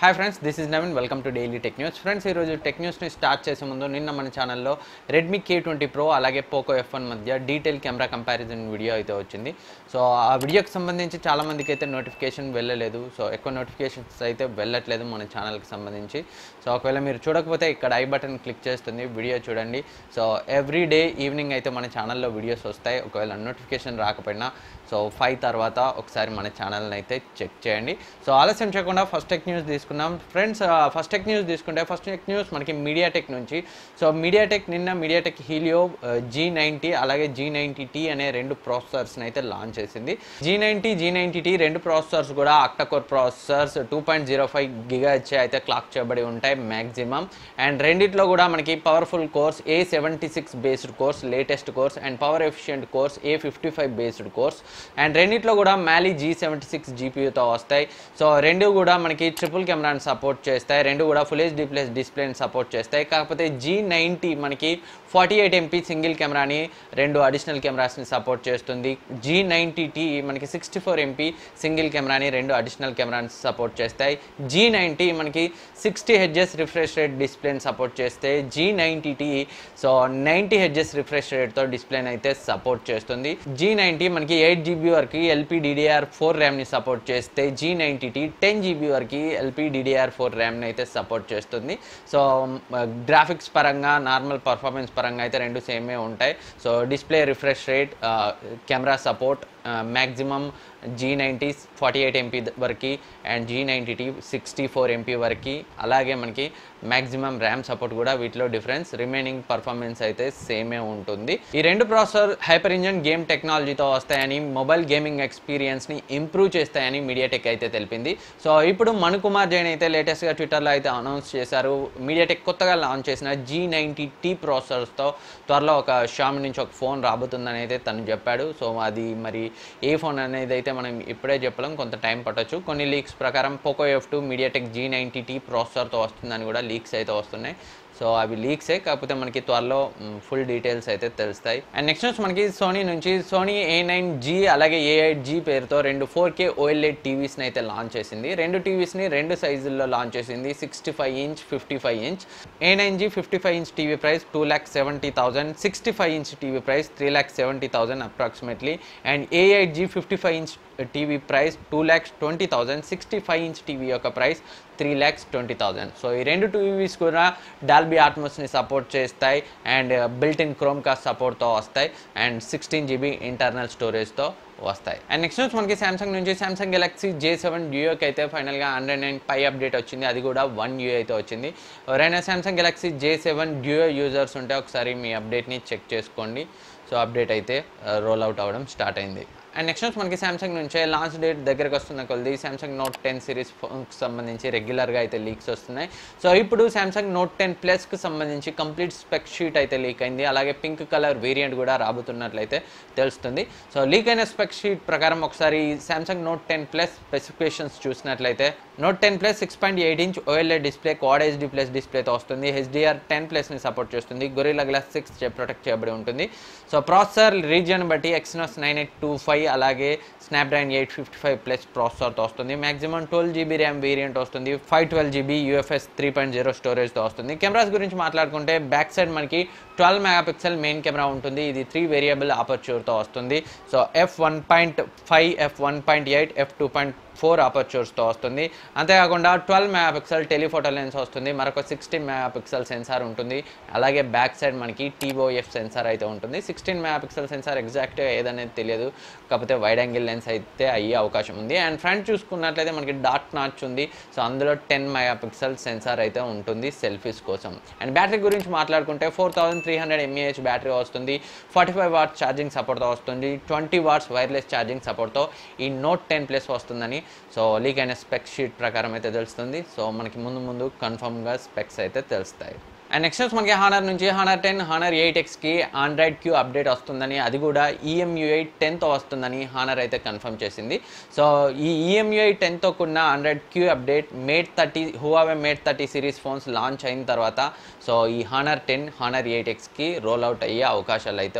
hi friends this is Naveen welcome to daily tech news friends ఈరోజు tech న్యూస్ని start చేసే ముందు నిన్న మన ఛానల్లో రెడ్మీ కే ట్వంటీ ప్రో అలాగే పోకో ఎఫ్ వన్ మధ్య డీటెయిల్ కెమెరా కంపారిజన్ వీడియో అయితే వచ్చింది సో ఆ వీడియోకి సంబంధించి చాలా మందికి అయితే నోటిఫికేషన్ వెళ్ళలేదు సో ఎక్కువ నోటిఫికేషన్స్ అయితే వెళ్ళట్లేదు మన ఛానల్కి సంబంధించి సో ఒకవేళ మీరు చూడకపోతే ఇక్కడ ఐ బటన్ క్లిక్ చేస్తుంది వీడియో చూడండి సో ఎవ్రీ డే ఈవినింగ్ అయితే మన ఛానల్లో వీడియోస్ వస్తాయి ఒకవేళ నోటిఫికేషన్ రాకపోయినా సో ఫైవ్ తర్వాత ఒకసారి మన ఛానల్ని అయితే చెక్ చేయండి సో ఆలస్యం చేయకుండా ఫస్ట్ టెక్ న్యూస్ తీసుకున్నాం ఫ్రెండ్స్ ఫస్ట్ టెక్ న్యూస్ తీసుకుంటే ఫస్ట్ టెక్ న్యూస్ మనకి మీడియాటెక్ నుంచి సో మీడియాటెక్ నిన్న మీడియాటెక్ హీలియో జీ నైంటీ అలాగే జీ నైంటీ టీ అనే రెండు ప్రాసెసర్స్ని అయితే లాంచ్ చేసింది G ninety G ninety T రెండు ప్రాసెసర్స్ కూడా octacore processors two point zero five గిగా హెచ్ అయితే క్లాక్ చేయబడి ఉంటాయి మ్యాక్సిమం అండ్ రెండిట్లో కూడా మనకి powerful cores A seventy six based cores latest course and power efficient cores A fifty five based cores and రెండిట్లో కూడా మ్యాలీ జీ సెవెంటీ సిక్స్ జీపీయూతో వస్తాయి సో రెండు కూడా మనకి ట్రిపుల్ కెమెరాని సపోర్ట్ చేస్తాయి రెండు కూడా ఫుల్ హెచ్డీ ప్లస్ డిస్ప్లేని సపోర్ట్ చేస్తాయి కాకపోతే జీ నైంటీ మనకి ఫార్టీ ఎయిట్ ఎంపీ సింగిల్ కెమెరాని రెండు అడిషనల్ కెమెరాస్ని సపోర్ట్ చేస్తుంది జీ నైంటీ టీ మనకి సిక్స్టీ ఫోర్ ఎంపీ సింగిల్ కెమెరాని రెండు అడిషనల్ కెమెరాని సపోర్ట్ చేస్తాయి జీ నైంటీ మనకి సిక్స్టీ హెడ్జెస్ రిఫ్రెష్ రేట్ డిస్ప్లేని సపోర్ట్ చేస్తే G ninety T so ninety hertz refresh రేట్తో డిస్ప్లేని అయితే సపోర్ట్ చేస్తుంది జీ నైంటీ మనకి ఎయిట్ జీబీ వరకు ఎల్పీ డిడిఆర్ ఫోర్ ర్యామ్ని సపోర్ట్ చేస్తే G ninety T ten GB వరకు ఎల్పీ డిడిఆర్ ఫోర్ ర్యామ్ని అయితే సపోర్ట్ చేస్తుంది సో గ్రాఫిక్స్ పరంగా నార్మల్ పర్ఫార్మెన్స్ పరంగా అయితే రెండు సేమే ఉంటాయి so display refresh rate camera support maximum G ninety forty eight MP వరకు and G ninety T sixty four MP వరకు అలాగే మనకి మ్యాక్సిమం ర్యామ్ సపోర్ట్ కూడా వీటిలో డిఫరెన్స్ రిమైనింగ్ పర్ఫార్మెన్స్ అయితే సేమే ఉంటుంది ఈ రెండు ప్రాసెసర్ హైపర్ ఇంజన్ గేమ్ టెక్నాలజీతో వస్తాయని మొబైల్ గేమింగ్ ఎక్స్పీరియన్స్ని ఇంప్రూవ్ చేస్తాయని మీడియాటెక్ అయితే తెలిపింది సో ఇప్పుడు మను కుమార్ జైన్ అయితే లేటెస్ట్గా ట్విట్టర్లో అయితే అనౌన్స్ చేశారు మీడియాటెక్ కొత్తగా లాంచ్ చేసిన జీ నైంటీ టీ ప్రాసెసర్స్తో త్వరలో ఒక షామి నుంచి ఒక ఫోన్ రాబోతుందని అయితే తను చెప్పాడు సో అది మరి ఏ ఫోన్ అనేది అయితే మనం ఇప్పుడే చెప్పలేం కొంత టైం పట్టొచ్చు కొన్ని లీక్స్ ప్రకారం Poco F two MediaTek G ninety T ప్రాసెసర్తో వస్తుందని కూడా లీక్స్ అయితే వస్తున్నాయి సో అవి లీక్సే కాకపోతే మనకి త్వరలో ఫుల్ డీటెయిల్స్ అయితే తెలుస్తాయి అండ్ నెక్స్ట్ నుంచి మనకి సోనీ నుంచి సోనీ ఏ నైన్ జీ అలాగే ఏ ఎయిట్ జీ పేరుతో రెండు ఫోర్ కే ఓఎల్ఏ టీవీస్ని అయితే లాంచ్ చేసింది రెండు టీవీస్ని రెండు సైజుల్లో లాంచ్ చేసింది sixty five inch fifty five inch A nine G fifty five inch TV price two lakh seventy thousand sixty five inch TV price three lakh seventy thousand approximately and A eight G fifty five inch TV price two lakhs twenty thousand sixty five inch TV యొక్క price three lakhs twenty thousand so ఈ రెండు TVs కూడా Dolby ఆట్మోస్ని support చేస్తాయి and built in Chromecast సపోర్ట్తో వస్తాయి and sixteen GB internal స్టోరేజ్తో వస్తాయి అండ్ నెక్స్ట్ నుంచి మనకి సామ్సంగ్ నుంచి సామ్సంగ్ గెలాక్సీ జే సెవెన్ డ్యూయోకి అయితే ఫైనల్గా హండ్రెడ్ నైన్ పై అప్డేట్ వచ్చింది అది కూడా వన్ యూ అయితే వచ్చింది ఎవరైనా Samsung Galaxy J seven Duo users ఉంటే ఒకసారి మీ అప్డేట్ని చెక్ చేసుకోండి సో అప్డేట్ అయితే రోల్ అవుట్ అవ్వడం స్టార్ట్ అయింది అండ్ నెక్స్ట్ నుంచి మనకి సామ్సంగ్ నుంచే లాంచ్ డేట్ దగ్గరకు వస్తున్న కొద్ది సామ్సంగ్ నోట్ టెన్ సిరీస్ ఫోన్కి సంబంధించి రెగ్యులర్గా అయితే లీక్స్ వస్తున్నాయి సో ఇప్పుడు సామ్సంగ్ నోట్ టెన్ ప్లస్కి సంబంధించి కంప్లీట్ స్పెక్ షీట్ అయితే లీక్ అయింది అలాగే పింక్ కలర్ వేరియంట్ కూడా రాబోతున్నట్లయితే తెలుస్తుంది సో లీక్ అయిన స్పెక్ షీట్ ప్రకారం ఒకసారి Samsung Note ten plus specifications చూసినట్లయితే Note ten plus six point eight inch OLED display quad HD plus డిస్ప్లేతో వస్తుంది హెచ్డిఆర్ టెన్ ప్లస్ని సపోర్ట్ చేస్తుంది గొరిలా గ్లాస్ సిక్స్ ప్రొటెక్ట్ చేయబడి ఉంటుంది సో ప్రాసెసర్ రీజియన్ బట్టి Exynos nine eight two five అలాగే Snapdragon eight fifty five plus ప్రాసెసర్తో వస్తుంది maximum twelve GB RAM variant వస్తుంది five twelve GB UFS three point zero స్టోరేజ్తో వస్తుంది కెమెరాస్ గురించి మాట్లాడుకుంటే బ్యాక్ సైడ్ మనకి ట్వెల్వ్ మెగాపిక్సెల్ మెయిన్ కెమెరా ఉంటుంది ఇది త్రీ వేరియబుల్ ఆపర్చూర్తో వస్తుంది so f one point five f one point eight f two point four ఆపర్చూర్స్తో వస్తుంది అంతేకాకుండా ట్వెల్వ్ మెగాపిక్సెల్ టెలిఫోటో లెన్స్ వస్తుంది మరొక సిక్స్టీన్ మెగాపిక్సెల్ సెన్సార్ ఉంటుంది అలాగే బ్యాక్ సైడ్ మనకి టీఓఎఫ్ సెన్సార్ అయితే ఉంటుంది సిక్స్టీన్ మెగాపిక్సెల్ సెన్సార్ ఎగ్జాక్ట్గా ఏదనేది తెలియదు కాకపోతే వైడ్ యాంగిల్ లెన్స్ అయితే అయ్యే అవకాశం ఉంది అండ్ ఫ్రంట్ చూసుకున్నట్లయితే మనకి డాట్ నాచ్ ఉంది సో అందులో టెన్ మెగాపిక్సెల్ సెన్సార్ అయితే ఉంటుంది సెల్ఫీస్ కోసం అండ్ బ్యాటరీ గురించి మాట్లాడుకుంటే four thousand three hundred mAh battery వస్తుంది ఫార్టీ ఫైవ్ వాట్స్ ఛార్జింగ్ సపోర్ట్తో వస్తుంది ట్వంటీ వాట్స్ వైర్లెస్ ఛార్జింగ్ సపోర్ట్తో ఈ నోట్ టెన్ ప్లస్ వస్తుందని సో లీక్ అయిన స్పెక్ షీట్ ప్రకారం అయితే తెలుస్తుంది సో మనకి ముందు ముందు కన్ఫర్మ్గా స్పెక్స్ అయితే తెలుస్తాయి అండ్ నెక్స్ట్ మనకి హానర్ నుంచి హానర్ టెన్ హానర్ ఎయిట్ ఎక్స్కి ఆండ్రాయిడ్ క్యూ అప్డేట్ వస్తుందని అది కూడా ఈఎంయూఐ టెన్తో వస్తుందని హానర్ అయితే కన్ఫర్మ్ చేసింది సో ఈ ఈఎంయూఐ టెన్తో కూడిన Android Q update Mate thirty Huawei Mate thirty series phones launch అయిన తర్వాత సో ఈ హానర్ టెన్ హానర్ ఎయిట్ ఎక్స్కి రోల్ అవుట్ అయ్యే అవకాశాలు అయితే ఉన్నాయి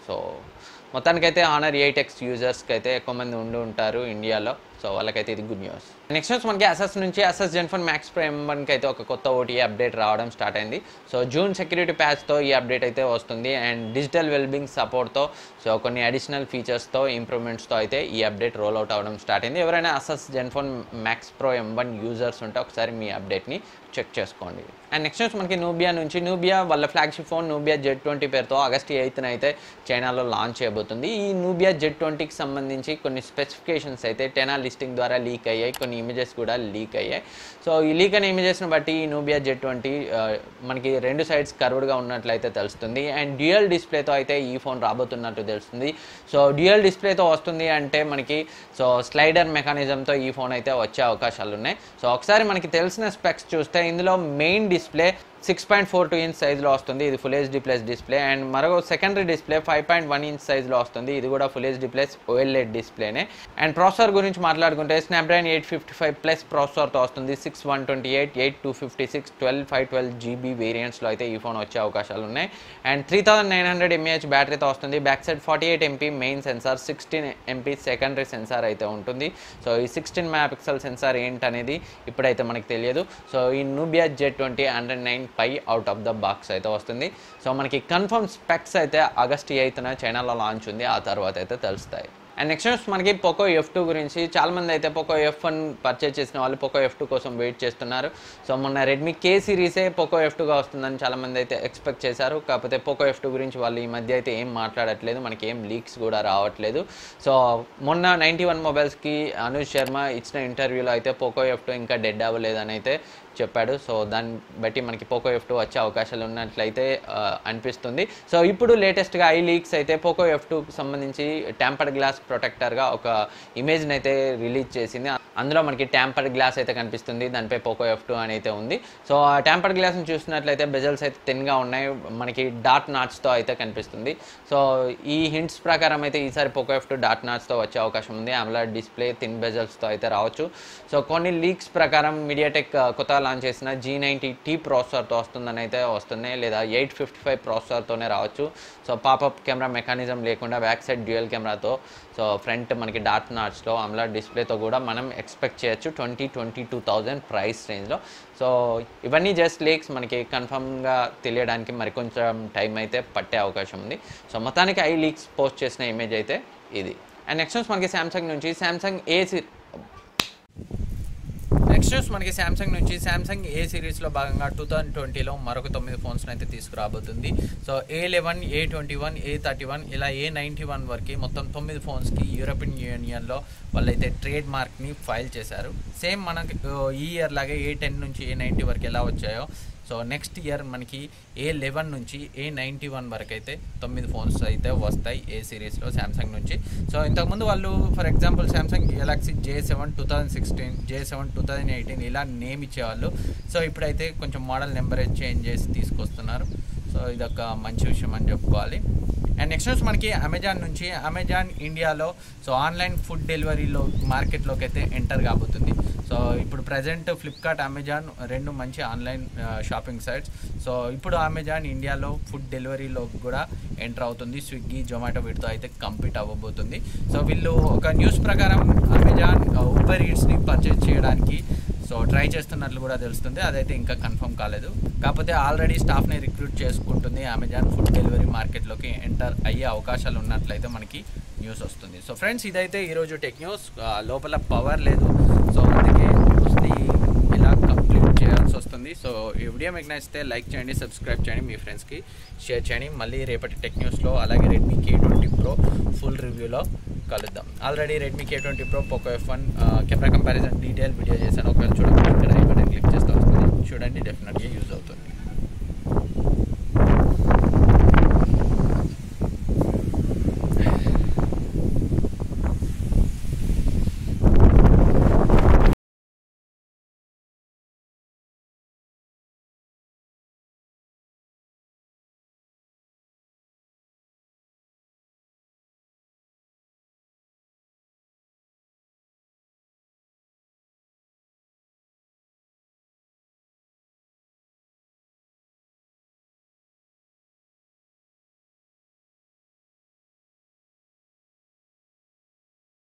సో మొత్తానికైతే ఆనర్ ఎయిట్ ఎక్స్ యూజర్స్కి అయితే ఎక్కువ మంది ఉండి ఉంటారు ఇండియాలో సో వాళ్ళకైతే ఇది గుడ్ న్యూస్ నెక్స్ట్ న్యూస్ మనకి అసెస్ నుంచి Asus Zenfone Max Pro M వన్కి అయితే ఒక కొత్త ఓటీ అప్డేట్ రావడం స్టార్ట్ అయింది సో జూన్ సెక్యూరిటీ ప్యాచ్తో ఈ అప్డేట్ అయితే వస్తుంది అండ్ డిజిటల్ వెల్బింగ్ సపోర్ట్తో సో కొన్ని అడిషనల్ ఫీచర్స్తో ఇంప్రూవ్మెంట్స్తో అయితే ఈ అప్డేట్ రోల్ అవుట్ అవ్వడం స్టార్ట్ అయింది ఎవరైనా Asus Zenfone Max Pro M one users ఉంటే ఒకసారి మీ అప్డేట్ని చెక్ చేసుకోండి అండ్ నెక్స్ట్ న్యూస్ మనకి నూబియా నుంచి నూబియా వాళ్ళ flagship phone Nubia Z twenty పేరుతో ఆగస్ట్ ఎయిత్న అయితే చైనాలో లాంచ్ చేయబోతుంది ఈ నూబియా జెడ్ ట్వంటీకి సంబంధించి కొన్ని స్పెసిఫికేషన్స్ అయితే టెనా లిస్టింగ్ ద్వారా లీక్ అయ్యాయి కొన్ని ఇమేజెస్ కూడా లీక్ అయ్యాయి సో ఈ లీక్ అయిన ఇమేజెస్ని బట్టి ఈ నూబియా జెడ్ ట్వంటీ మనకి రెండు సైడ్స్ కర్వ్డ్గా ఉన్నట్లయితే తెలుస్తుంది అండ్ డ్యూయల్ డిస్ప్లేతో అయితే ఈ ఫోన్ రాబోతున్నట్టు తెలుస్తుంది సో డ్యూయల్ డిస్ప్లేతో వస్తుంది అంటే మనకి సో స్లైడర్ మెకానిజంతో ఈ ఫోన్ అయితే వచ్చే అవకాశాలు ఉన్నాయి సో ఒకసారి మనకి తెలిసిన స్పెక్స్ చూస్తే ఇందులో main display six point four two inch సైజ్లో వస్తుంది ఇది full HD plus display and మరొక secondary display five point one inch సైజ్లో వస్తుంది ఇది కూడా ఫుల్ హెచ్డి ప్లస్ ఓఎల్ఎడ్ డిస్ప్లేనే అండ్ ప్రాసెసర్ గురించి మాట్లాడుకుంటే Snapdragon eight fifty five plus ప్రాసెసర్తో వస్తుంది six one twenty eight eight two fifty six twelve five twelve GB వేరియంట్స్లో అయితే ఈ ఫోన్ వచ్చే అవకాశాలు ఉన్నాయి and three thousand nine hundred mAh బ్యాటరీతో వస్తుంది back side forty eight MP main sensor sixteen MP secondary sensor అయితే ఉంటుంది సో ఈ సిక్స్టీన్ మెగా పిక్సెల్ సెన్సార్ ఏంటనేది ఇప్పుడైతే మనకి తెలియదు సో ఈ Nubia Z twenty hundred nine Pie out of the box అయితే వస్తుంది సో మనకి కన్ఫర్మ్ స్పెక్స్ అయితే ఆగస్ట్ ఎయిత్న చైనాలో లాంచ్ ఉంది ఆ తర్వాత అయితే తెలుస్తాయి అండ్ నెక్స్ట్ న్యూస్ మనకి పోకో ఎఫ్ టూ గురించి చాలామంది అయితే పోకో ఎఫ్ వన్ పర్చేజ్ చేసిన వాళ్ళు పోకో ఎఫ్ టూ కోసం వెయిట్ చేస్తున్నారు సో మొన్న రెడ్మీ కే సిరీసే పోకో ఎఫ్ టూగా వస్తుందని చాలామంది అయితే ఎక్స్పెక్ట్ చేశారు కాకపోతే పోకో ఎఫ్ టూ గురించి వాళ్ళు ఈ మధ్య అయితే ఏం మాట్లాడట్లేదు మనకి ఏం లీక్స్ కూడా రావట్లేదు సో మొన్న నైంటీ వన్ మొబైల్స్కి అనుజ్ శర్మ ఇచ్చిన ఇంటర్వ్యూలో అయితే పోకో ఎఫ్ టూ ఇంకా డెడ్ అవ్వలేదని అయితే చెప్పాడు సో దాన్ని బట్టి మనకి పోకో ఎఫ్ టూ వచ్చే అవకాశాలు ఉన్నట్లయితే ఆ, అనిపిస్తుంది సో ఇప్పుడు లేటెస్ట్గా ఐ లీక్స్ అయితే పోకో ఎఫ్ టూకి సంబంధించి ట్యాంపర్డ్ గ్లాస్ ప్రొటెక్టర్గా ఒక ఇమేజ్ని అయితే రిలీజ్ చేసింది అందులో మనకి ట్యాంపర్డ్ గ్లాస్ అయితే కనిపిస్తుంది దానిపై పోకో ఎఫ్ టూ అని అయితే ఉంది సో ఆ ట్యాంపర్డ్ గ్లాస్ని చూసినట్లయితే బెజల్స్ అయితే తిన్గా ఉన్నాయి మనకి డాట్ నాట్స్తో అయితే కనిపిస్తుంది సో ఈ హింట్స్ ప్రకారం అయితే ఈసారి పోకో ఎఫ్ టూ డాట్ నాట్స్తో వచ్చే అవకాశం ఉంది అమలా డిస్ప్లే థిన్ బెజల్స్తో అయితే రావచ్చు సో కొన్ని లీక్స్ ప్రకారం మీడియాటెక్ కొత్తగా లాంచ్ చేసిన జీ నైంటీ టీ ప్రాసెసర్తో వస్తుందని అయితే వస్తున్నాయి లేదా ఎయిట్ ఫిఫ్టీ ఫైవ్ ప్రాసెసర్తోనే రావచ్చు సో పాపప్ కెమెరా మెకానిజం లేకుండా బ్యాక్ సైడ్ డ్యూయల్ కెమెరాతో సో ఫ్రంట్ మనకి డాట్ నాట్స్లో అమలా డిస్ప్లేతో కూడా మనం ఎక్స్పెక్ట్ చేయొచ్చు twenty twenty two thousand price రేంజ్లో సో ఇవన్నీ జస్ట్ లీక్స్ మనకి కన్ఫర్మ్గా తెలియడానికి మరికొంచెం టైం అయితే పట్టే అవకాశం ఉంది సో మొత్తానికి ఐ లీక్స్ పోస్ట్ చేసిన ఇమేజ్ అయితే ఇది అండ్ నెక్స్ట్ న్యూస్ మనకి శాంసంగ్ నుంచి శాంసంగ్ ఏ నెక్స్ట్ న్యూస్ మనకి శాంసంగ్ నుంచి శాంసంగ్ ఏ సిరీస్లో భాగంగా టూ థౌజండ్ ట్వంటీలో మరొక తొమ్మిది ఫోన్స్ని అయితే తీసుకురాబోతుంది so A eleven A twenty one A thirty one ఇలా ఏ నైంటీ వన్ వరకు మొత్తం తొమ్మిది ఫోన్స్కి యూరోపియన్ యూనియన్లో వాళ్ళైతే ట్రేడ్ మార్క్ని ఫైల్ చేశారు సేమ్ మనకి ఆ, ఈ ఇయర్ లాగే ఏ టెన్ నుంచి ఏ నైంటీ వరకు ఎలా వచ్చాయో సో నెక్స్ట్ ఇయర్ మనకి ఏ లెవెన్ నుంచి ఏ నైంటీ వన్ వరకు అయితే తొమ్మిది ఫోన్స్ అయితే వస్తాయి ఏ సిరీస్లో శాంసంగ్ నుంచి సో ఇంతకుముందు వాళ్ళు for example Samsung Galaxy J seven two thousand sixteen J seven two thousand eighteen ఇలా నేమ్ ఇచ్చేవాళ్ళు సో ఇప్పుడైతే కొంచెం మోడల్ నెంబర్ చేంజ్ చేసి తీసుకొస్తున్నారు సో ఇదొక మంచి విషయం అని చెప్పుకోవాలి అండ్ నెక్స్ట్ న్యూస్ మనకి అమెజాన్ నుంచి అమెజాన్ ఇండియాలో సో ఆన్లైన్ ఫుడ్ డెలివరీలో మార్కెట్లోకి అయితే ఎంటర్ కాబోతుంది సో ఇప్పుడు ప్రజెంట్ ఫ్లిప్కార్ట్ అమెజాన్ రెండు మంచి ఆన్లైన్ షాపింగ్ సైట్స్ సో ఇప్పుడు అమెజాన్ ఇండియాలో ఫుడ్ డెలివరీలో కూడా ఎంటర్ అవుతుంది స్విగ్గీ జొమాటో వీటితో అయితే కంపీట్ అవ్వబోతుంది సో వీళ్ళు ఒక న్యూస్ ప్రకారం అమెజాన్ ఊబర్ ఈట్స్ని పర్చేజ్ చేయడానికి సో ట్రై చేస్తున్నట్లు కూడా తెలుస్తుంది అదైతే ఇంకా కన్ఫర్మ్ కాలేదు కాకపోతే ఆల్రెడీ స్టాఫ్ని రిక్రూట్ చేసుకుంటుంది అమెజాన్ ఫుడ్ డెలివరీ మార్కెట్లోకి ఎంటర్ అయ్యే అవకాశాలు ఉన్నట్లయితే మనకి న్యూస్ వస్తుంది సో ఫ్రెండ్స్ ఇదైతే ఈరోజు టెక్ న్యూస్ ఆ, లోపల పవర్ లేదు సో అందుకే మోస్ట్లీ ఇలా కంప్లీట్ చేయాల్సి వస్తుంది సో ఈ వీడియో మీకు నచ్చితే లైక్ చేయండి సబ్స్క్రైబ్ చేయండి మీ ఫ్రెండ్స్కి షేర్ చేయండి మళ్ళీ రేపటి టెక్ న్యూస్లో అలాగే Redmi K twenty pro full రివ్యూలో కలుద్దాం already Redmi K twenty pro Poco F one camera comparison detail video చేశాను ఒకవేళ చూడండి ఇక్కడ ఐ బటన్ క్లిక్ చేస్తే వస్తుంది చూడండి డెఫినెట్గా యూజ్ అవుతుంది